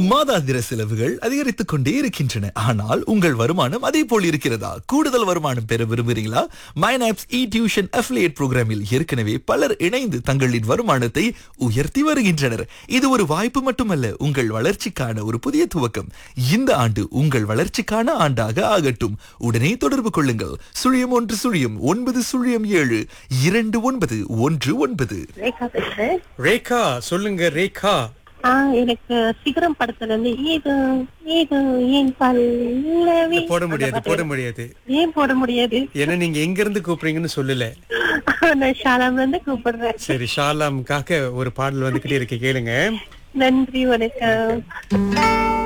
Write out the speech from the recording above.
மாதாந்திர செலவுகள் அதிகரித்துக் கொண்டே இருக்கின்றன ஆனால் உங்கள் வருமானம் அதே போல் இருக்கிறதா கூடுதல் வருமானம் பெற விரும்புகிறீங்களா மைனாப்ஸ் இ டியூஷன் அஃபிலியேட் புரோகிராமில் ஏற்கனவே பலர் இணைந்து தங்களின் வருமானத்தை உயர்த்தி வருகின்றனர் இது ஒரு வாய்ப்பு மட்டுமல்ல உங்கள் வளர்ச்சிக்கான ஒரு புதிய துவக்கம் இந்த ஆண்டு உங்கள் வளர்ச்சிக்கான ஆண்டாக ஆகட்டும் உடனே தொடர்பு கொள்ளுங்கள் சுழியம் ஒன்று சுழியம் ஒன்பது சுழியம் ஏழு இரண்டு ஒன்பது ஒன்று ஒன்பது ரேகா பேசுறேன் ரேகா சொல்லுங்க ரேகா ஆ எனக்கு சிகரம் படத்துல இருந்து ஏது ஏது ஏன் பல்லவி போட முடியாது போட முடியாது ஏன் போட முடியாது ஏன்னா நீங்க எங்க இருந்து கூப்பிடுறீங்கன்னு சொல்லல நான் ஷாலாம் வந்து கூப்பிடுறேன் சரி ஷாலாமுக்காக ஒரு பாடல் வந்துகிட்டே இருக்கு கேளுங்க நன்றி வணக்கம்